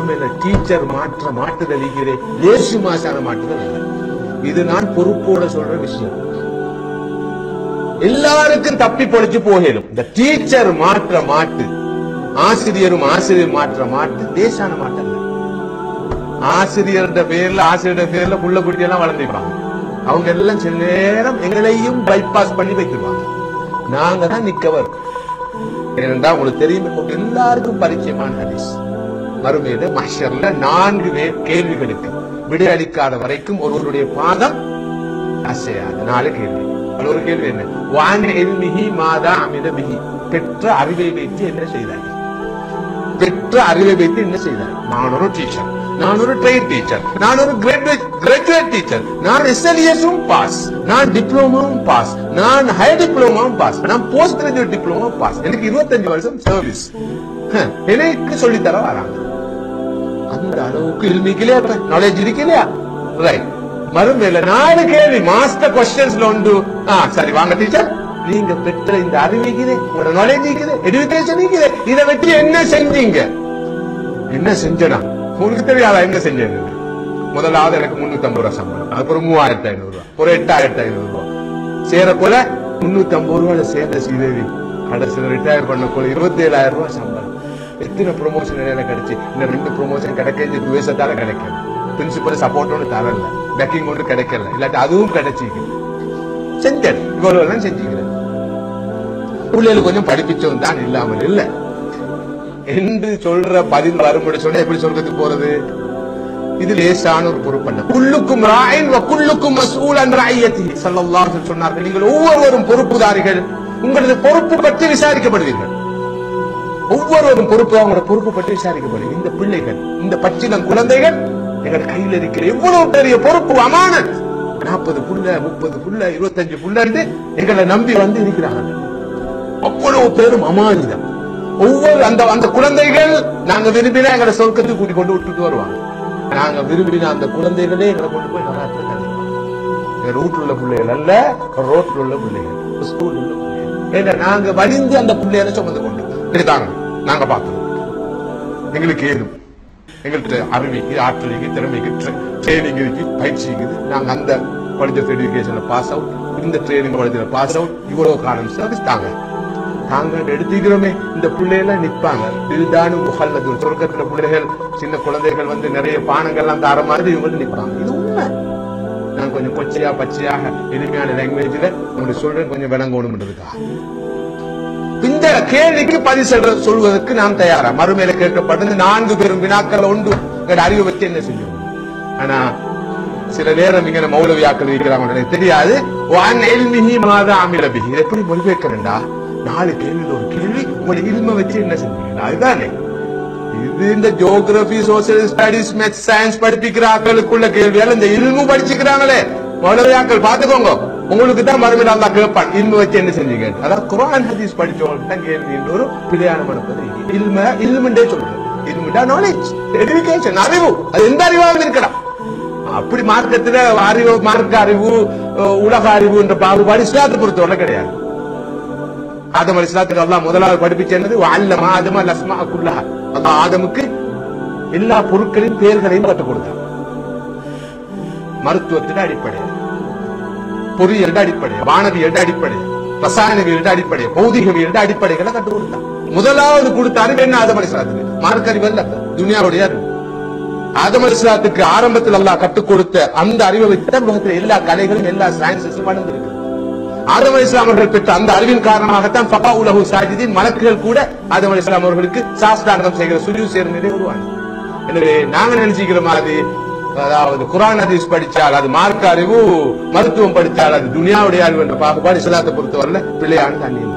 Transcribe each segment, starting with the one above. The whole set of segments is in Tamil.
மறுமையில டீச்சர் மாற்ற மாட்டுதல் இருக்கிறே லேசு மாசான மாட்டுதல் அல்ல. இது நான் பொறுப்போட சொல்ற விஷயம் எல்லாருக்கும் தப்பி பொழிச்சு போகலும் இந்த டீச்சர் மாற்ற மாட்டு ஆசிரியரும் ஆசிரியர் மாற்ற மாட்டு லேசான மாட்டு அல்ல ஆசிரியர்ன்ற பேர்ல ஆசிரியர் பேர்ல புள்ள குட்டி எல்லாம் வளர்ந்துப்பாங்க அவங்க எல்லாம் சில நேரம் எங்களையும் பைபாஸ் பண்ணி வைத்துருவாங்க நாங்க தான் நிக்கவர் ஏனென்றா உங்களுக்கு தெரியும் உங்களுக்கு எல்லாருக்கும் பரிச்சயமான ஹதீஸ் மறுமையில மஷர்ல நான்கு பேர் கேள்விகளுக்கு விடை அளிக்காத வரைக்கும் ஒருவருடைய பாதம் அசையாது நாலு கேள்வி அதுல ஒரு கேள்வி என்ன வான் எல்மிஹி மாதா அமித மிஹி பெற்ற அறிவை வைத்து என்ன செய்தாய் பெற்ற அறிவை வைத்து என்ன செய்தாய் நான் ஒரு டீச்சர் நான் ஒரு ட்ரெயின் டீச்சர் நான் ஒரு கிராஜுவேட் கிராஜுவேட் டீச்சர் நான் எஸ்எல்இஎஸும் பாஸ் நான் டிப்ளோமாவும் பாஸ் நான் ஹையர் டிப்ளோமாவும் பாஸ் நான் போஸ்ட் கிராஜுவேட் டிப்ளோமா பாஸ் எனக்கு இருபத்தஞ்சு வருஷம் சர்வீஸ் எனக்கு சொல்லித்தர வராங்க அந்த அளவுக்கு இல்மிக்கலையா நாலேஜ் இருக்கலையா ரைட் மறுமையில நாலு கேள்வி மாஸ்டர் கொஸ்டின்ஸ்ல உண்டு ஆ சரி வாங்க டீச்சர் நீங்க பெற்ற இந்த அறிவிக்குது உங்களோட நாலேஜ் இருக்குது எஜுகேஷன் இருக்குது இதை வச்சு என்ன செஞ்சீங்க என்ன செஞ்சனா உங்களுக்கு தெரியாதா என்ன செஞ்சேன்னு முதலாவது எனக்கு முன்னூத்தி ஐம்பது ரூபா சம்பளம் அப்புறம் மூவாயிரத்தி ஐநூறு ரூபா ஒரு எட்டாயிரத்தி ஐநூறு ரூபா சேர போல முன்னூத்தி ஐம்பது ரூபாய் சேர்ந்த ஸ்ரீதேவி கடைசியில் ரிட்டையர் பண்ண போல இருபத்தி ஏழாயிரம் ரூபாய் சம்பளம் எத்தனை ப்ரொமோஷன் இடையில கிடைச்சு இன்னும் ரெண்டு ப்ரொமோஷன் கிடைக்க துவேசத்தால கிடைக்கல பிரின்சிபல் சப்போர்ட் ஒன்று தரல பேக்கிங் ஒன்று கிடைக்கல இல்லாட்டி அதுவும் கிடைச்சிக்கு செஞ்சேன் இவ்வளவு எல்லாம் செஞ்சுக்கிறேன் பிள்ளைகளுக்கு கொஞ்சம் படிப்பிச்சவன் தான் இல்லாமல் இல்ல என்று சொல்ற பதில் வரும்படி சொன்னா எப்படி சொல்றதுக்கு போறது இது லேசான ஒரு பொறுப்பல்ல குல்லுக்கும் ராயின் வ குல்லுக்கும் மஸ்ஊலன் ராயத்தி ஸல்லல்லாஹு அலைஹி சொன்னார்கள் நீங்கள் ஒவ்வொருவரும் பொறுப்புதாரிகள் உங்களது பொறுப்பு பற்றி விசாரிக்கப்படுவீர்கள் ஒவ்வொருவரும் பொறுப்பு அவங்களோட பொறுப்பு பற்றி விசாரிக்கப்படும் இந்த பிள்ளைகள் இந்த பச்சிலம் குழந்தைகள் எங்கள் கையில் இருக்கிற எவ்வளவு பெரிய பொறுப்பு அமானத் நாற்பது புள்ள முப்பது புள்ள இருபத்தஞ்சு புள்ள எங்களை நம்பி வந்து இருக்கிறாங்க அவ்வளவு பேரும் அமானிதம் ஒவ்வொரு அந்த அந்த குழந்தைகள் நாங்க விரும்பினா எங்களை சொர்க்கத்துக்கு கூட்டி கொண்டு விட்டுட்டு வருவாங்க நாங்க விரும்பின அந்த குழந்தைகளே எங்களை கொண்டு போய் நரகத்துல தள்ளிடுவாங்க. எங்க ரூட்ல உள்ள பிள்ளைகள் அல்ல ரோட்ல உள்ள பிள்ளைகள் ஸ்கூல் உள்ள பிள்ளைகள் ஏன்னா நாங்க வலிந்து அந்த பிள்ளைகளை சுமந்து கொண்டு இதுதாங்க நாங்க பார்க்கிறோம் எங்களுக்கு ஏதும் எங்கள்கிட்ட அறிவிக்கு ஆற்றலுக்கு திறமைக்கு ட்ரைனிங் இருக்கு பயிற்சி இருக்குது நாங்க அந்த படிச்ச எஜுகேஷன்ல பாஸ் அவுட் இந்த ட்ரைனிங் படிச்சல பாஸ் அவுட் இவ்வளவு காலம் சர்வீஸ் தாங்க தாங்க எடுத்துக்கிறோமே இந்த பிள்ளைகள் நிப்பாங்க இதுதானு முகல்லது சொர்க்கத்துல பிள்ளைகள் சின்ன குழந்தைகள் வந்து நிறைய பானங்கள்லாம் தர மாதிரி இவங்க நிப்பாங்க இது உண்மை நான் கொஞ்சம் கொச்சையா பச்சையாக எளிமையான லாங்குவேஜ்ல உங்களுக்கு சொல்றேன் கொஞ்சம் விளங்கணும்ன்றதுக்கா இந்த கேள்விக்கு பதில் சொல்ற சொல்வதற்கு நாம் தயாரா மறுமையில கேட்கப்பட்டது நான்கு பெரும் வினாக்கள் உண்டு எங்க அறிவை வச்சு என்ன செய்யும் ஆனா சில நேரம் இங்க மௌலவியாக்கள் இருக்கிறாங்க எனக்கு தெரியாது வான் எல்மிஹி மாதா அமில பிஹி இதை எப்படி மொழிபெயர்க்கிறேன்டா நாலு கேள்வியில் ஒரு கேள்வி உங்களை இல்ம வச்சு என்ன செஞ்சீங்க அதுதானே இது இந்த geography social studies maths science படிப்பிக்கிற ஆக்களுக்குள்ள கேள்வியால இந்த இல்மு படிச்சுக்கிறாங்களே மௌலவியாக்கள் பாத்துக்கோங்க உங்களுக்கு தான் மறுமையில அல்லா கேட்பான் இல்மு வச்சு என்ன செஞ்சீங்க அதாவது குர்ஆன் ஹதீஸ் படிச்சவங்களுக்கு தான் கேள்வி என்று ஒரு பிழையான மனப்பது இல்ம இல்முண்டே சொல்றது இல்முண்டா நாலேஜ் எஜுகேஷன் அறிவு அது எந்த அறிவாக இருக்கலாம் அப்படி மார்க்கத்துல அறிவு மார்க்க அறிவு அஹ், உலக அறிவு என்ற பாகுபாடு இஸ்லாத்தை பொறுத்தவரை கிடையாது ஆதம் அலி இஸ்லாத்துக்கு அல்லாஹ் முதலாவது படிப்பிச்சு என்னது அல்லமா ஆதம லஸ்மா குல்லஹா அல்லாஹ் ஆதமுக்கு எல்லா பொருட்களின் பெயர்களையும் கற்றுக் கொடுத்தான் மருத்துவத்தின் அடிப்படை பொறியியல் அடிப்படை வானவியல் அடிப்படை ரசாயனவியல் அடிப்படை பௌதிகவியல் அடிப்படைகளை கற்றுக் கொடுத்தான் முதலாவது கொடுத்த அறிவு என்ன ஆதம் அலி இஸ்லாத்துக்கு மார்க்க அறிவு அல்ல துனியாவுடைய அறிவு ஆதம் அலி இஸ்லாத்துக்கு ஆரம்பத்தில் அல்லாஹ் கற்றுக் கொடுத்த அந்த அறிவை வச்சு தான் உலகத்தில் எல்லா கலைகளும் எல்லா சயின்சஸும் வளர்ந்திருக்கு ஆதம் அலி இஸ்லாம் அவர்கள் பெற்ற அந்த அறிவின் காரணமாகத்தான் ஃபபா உலகு சாஜிதின் மலக்குகள் கூட ஆதம் அலி இஸ்லாம் அவர்களுக்கு சாஸ்திராங்கம் செய்கிற சுஜு சேர்ந்த நிலை உருவானது எனவே நாங்க நினைச்சுக்கிற மாதிரி அதாவது குரான் ஹதீஸ் படிச்சால் அது மார்க்க அறிவு மருத்துவம் படிச்சால் அது துனியாவுடைய அறிவு என்ற பாகுபாடு இஸ்லாத்தை பொறுத்தவரையில பிள்ளையான தண்ணியும்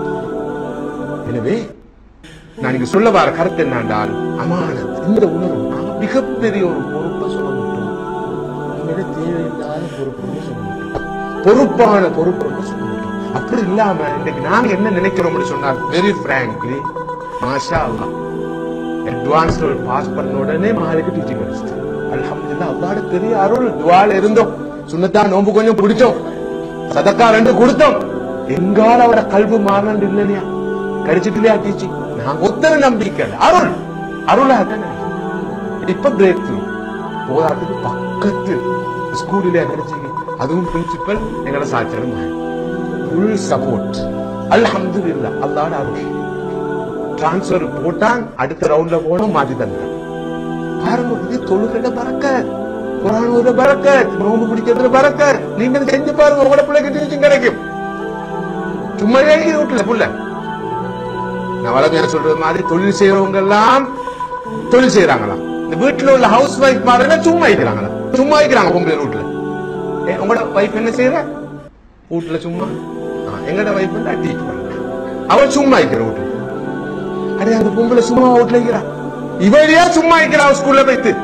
எனவே நான் இங்க சொல்ல வர கருத்து என்னென்றால் அமானத் இந்த உணர்வு நாங்க மிகப்பெரிய ஒரு பொறுப்பை சொல்ல மாட்டோம் நம்மிட தேவையில்லாத பொறுப்புன்னு சொல்ல மாட்டோம் பொறுப்பான பொறுப்புன்னு சொல்ல மாட்டோம் அப்படி இல்லாம இன்னைக்கு நாங்க என்ன நினைக்கிறோம்னு சொன்னால் வெரி பிராங்க்லி மாஷா அல்லாஹ் அட்வான்ஸ்ல ஒரு பாஸ் பண்ண உடனே மாலுக்கு டீச்சிங் கிடைச்சிட்டு அல்ஹம்துலில்லாஹ் அல்லாஹ்ட பெரிய அருள் துவால இருந்தோம் சுன்னத்தா நோம்பு கொஞ்சம் பிடிச்சோம் சதக்கா ரெண்டு கொடுத்தோம் எங்கால அவட கல்வி மாறண்டு இல்லையா கிடைச்சிட்டு இல்லையா டீச்சிங் நான் ஒத்தர நம்பிக்கை இல்ல. அருள் அருளாக தான் நினைக்கிறேன். இப்ப பிரேக் த்ரூ போராட்டத்துக்கு பக்கத்து ஸ்கூலில் கிடைச்சி அதுவும் பிரின்சிபல் எங்களோட சாட்சியம் ஃபுல் சப்போர்ட் அல்ஹம்துலில்லா அல்லாஹ் அருள் டிரான்ஸ்ஃபர் போட்டான் அடுத்த ரவுண்ட்ல போனோம் மாத்தி தந்தான் பாருங்க இது தொழுகையில பறக்க குரானூர்ல பறக்க நோம்பு பிடிக்கிறதுல பறக்க நீங்க இதை செஞ்சு பாருங்க உங்களோட பிள்ளைக்கு டீச்சிங் கிடைக்கும் சும்மா எழுதி வீட்டுல புள்ள நான் வளமையா சொல்றது மாதிரி தொழில் செய்யறவங்க எல்லாம் தொழில் செய்யறாங்களாம் இந்த வீட்டுல உள்ள ஹவுஸ் ஒய்ஃப் பாருங்க சும்மா இருக்கிறாங்களா சும்மா இருக்கிறாங்க பொம்பளை வீட்டுல ஏ, உங்களோட வைஃப் என்ன செய்யற வீட்டுல சும்மா ஆ, எங்கட வைஃப் வந்து டீச் பண்ற அவள் சும்மா இருக்கிற வீட்டுல அடே அந்த பொம்பளை சும்மா வீட்டுல இருக்கிறா இவளையா சும்மா இருக்கிறா அவ ஸ்கூல்ல போயிட்டு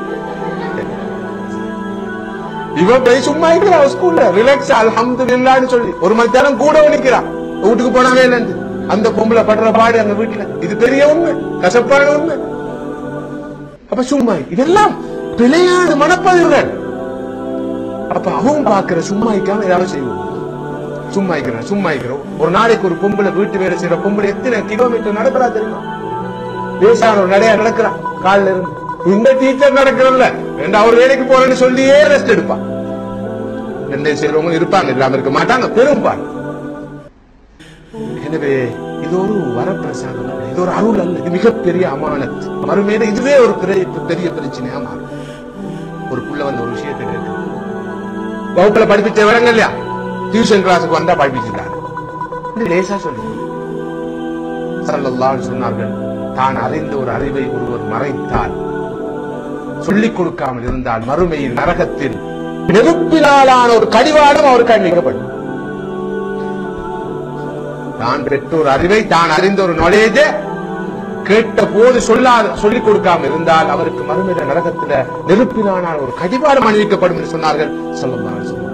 இவ போய் சும்மா இருக்கிறா அவ ஸ்கூல்ல ரிலாக்ஸ் அல்ஹம்துலில்லாஹ்னு சொல்லி ஒரு மணி நேரம் கூட நிக்கிறா வீட்டுக்கு போனாவே இல்லைன்னு அந்த பொம்பளை படுற பாடு அங்க வீட்டுல இது பெரிய உண்மை கசப்பான உண்மை அப்ப சும்மா இதெல்லாம் பிழையான மனப்பதிவுகள் அப்ப அவங்க பாக்குற சும்மா இருக்காம ஏதாவது செய்வோம் சும்மா இருக்கிறேன் சும்மா இருக்கிறோம் ஒரு நாளைக்கு ஒரு பொம்பளை வீட்டு வேலை செய்யற பொம்பளை எத்தனை கிலோமீட்டர் நடக்கிறா தெரியுமா லேசான ஒரு நடையா நடக்கிறா காலில் இருந்து இந்த டீச்சர் நடக்கிறல்ல ரெண்டு அவர் வேலைக்கு போறேன்னு சொல்லியே ரெஸ்ட் எடுப்பான் ரெண்டே செய்யறவங்க இருப்பாங்க இல்லாம இருக்க மாட்டாங்க பெரும்பான் எனவே இது ஒரு வரப்பிரசாதம் அல்ல இது ஒரு அருள் அல்ல இது மிகப்பெரிய அமானத் மறுமையில இதுவே ஒரு பெரிய பெரிய பிரச்சனையா மாறும் ஒரு புள்ள வந்து ஒரு விஷயத்தை கேட்டு வகுப்புல படிப்பிச்ச விளங்க இல்லையா டியூஷன் கிளாஸுக்கு வந்தா படிப்பிச்சுட்டாங்க இது லேசா சொல்லுங்க சல்லல்லாஹு சொன்னார்கள் தான் அறிந்த ஒரு அறிவை ஒருவர் மறைத்தால் சொல்லிக் கொடுக்காமல் இருந்தால் மறுமையில் நரகத்தில் நெருப்பினாலான ஒரு கடிவாளம் அவருக்கு அணிக்கப்படும் தான் பெற்ற ஒரு அறிவை தான் அறிந்த ஒரு நாலேஜ கேட்ட போது சொல்லாத சொல்லிக் கொடுக்காம இருந்தால் அவருக்கு மறுமையில நரகத்துல நெருப்பினான ஒரு கடிவாளம் அணிவிக்கப்படும் என்று சொன்னார்கள் சொல்லலாம்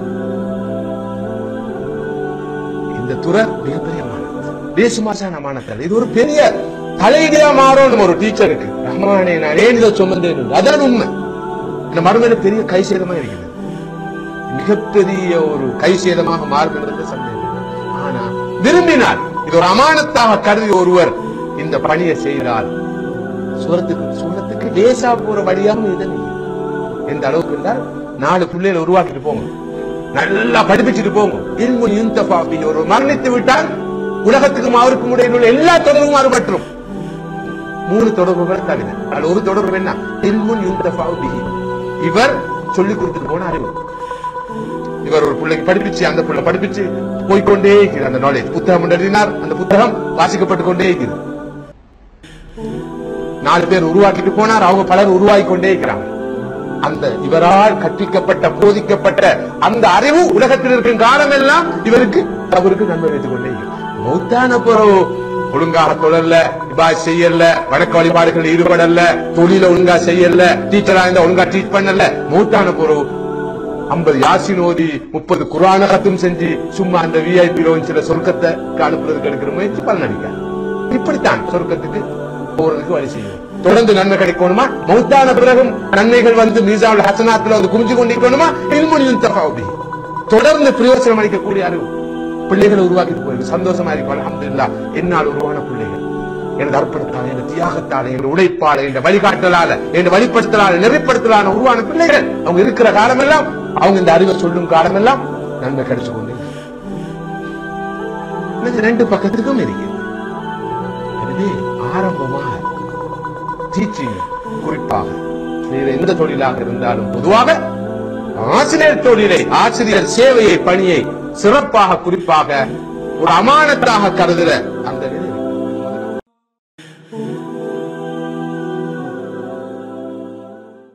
இந்த துறை மிகப்பெரிய அமானத் தேசுமாசான அமானத்தல் இது ஒரு பெரிய தலையிடியா மாறணும் ஒரு டீச்சருக்கு ரஹ்மானே நான் ஏன் இதை சுமந்தேன் என்று. அதான் உண்மை இந்த மறுமையில பெரிய கை சேதமா இருக்கிறது மிகப்பெரிய ஒரு கை சேதமாக மாறும் என்பது சந்தேகம் இல்லை. ஆனா விரும்பினால் இது ஒரு அமானத்தாக கருதி ஒருவர் இந்த பணியை செய்தால் சுரத்துக்கு சுரத்துக்கு லேசா போற வழியாகவும் இதன் எந்த அளவுக்கு இருந்தால் நாலு பிள்ளைகளை உருவாக்கிட்டு போங்க நல்லா படிப்பிச்சுட்டு போங்க இல்மு யுந்தஃபா பிஹி. ஒரு மரணித்து விட்டால் உலகத்துக்கும் அவருக்கும் இடையில் உள்ள எல்லா தொடர்பும் மாறுபற்றும் மூணு தொடர்புகள் தவிர அதில் ஒரு தொடர்பு என்ன இல்முன் யுந்தஃபா பிஹி. இவர் சொல்லிக் கொடுத்துட்டு போன அறிவு இவர் ஒரு பிள்ளைக்கு படிப்பிச்சு அந்த பிள்ளை படிப்பிச்சு போய்க்கொண்டே இருக்கிறது அந்த நாலேஜ் புத்தகம் எழுதினார் அந்த புத்தகம் வாசிக்கப்பட்டு கொண்டே இருக்கிறது நாலு பேர் உருவாக்கிட்டு போனார் அவங்க பலர் உருவாகி கொண்டே இருக்கிறாங்க அந்த இவரால் கற்பிக்கப்பட்ட போதிக்கப்பட்ட அந்த அறிவு உலகத்தில் இருக்கும் காலம் எல்லாம் இவருக்கு அவருக்கு நன்மை வைத்துக் கொண்டே இருக்கிறது. மௌத்தான பிறகு ஒழுங்காக தொழல இபா செய்யல வழக்க வழிபாடுகள் ஈடுபடல தொழில ஒழுங்கா செய்யல டீச்சரா இருந்தா ஒழுங்கா டீச் பண்ணல மௌத்தான பிறகு ஐம்பது யாசின் ஓதி முப்பது குரான கத்தும் செஞ்சு சும்மா அந்த விஐபி சில சொர்க்கத்தை அனுப்புறதுக்கு எடுக்கிற முயற்சி பலனடிக்க இப்படித்தான் சொர்க்கத்துக்கு போறதுக்கு வழி செய்யும் தொடர்ந்து நன்மை கிடைக்கணுமா மௌத்தான பிறகும் நன்மைகள் வந்து மீசாவுல் ஹசனாத்துல வந்து குமிஞ்சு கொண்டிருக்கணுமா இல்முனியும் தபாவுபி தொடர்ந்து பிரயோசனம் அளிக்கக்கூடிய அறிவு பிள்ளைகளை உருவாக்கிட்டு போயிருக்கு சந்தோஷமா இருக்கும் அல்ஹம்துலில்லாஹ் என்னால் உருவான பிள்ளைகள் எனது அர்ப்பணத்தால என் தியாகத்தால என் உழைப்பால என் வழிகாட்டலால என் வழிப்படுத்தலால நெறிப்படுத்தலான உருவான பிள்ளைகள் அவங்க இருக்கிற காலமெல்லாம் அவங்க இந்த அறிவை சொல்லும் காலமெல்லாம் நன்மை கிடைச்சு கொண்டு இது ரெண்டு பக்கத்துக்கும் இருக்கு எனவே ஆரம்பமாக டீச்சிங் குறிப்பாக வேற எந்த தொழிலாக இருந்தாலும் பொதுவாக ஆசிரியர் தொழிலை ஆசிரியர் சேவையை பணியை சிறப்பாக குறிப்பாக ஒரு அமானத்தாக கருதுற அந்த நிலை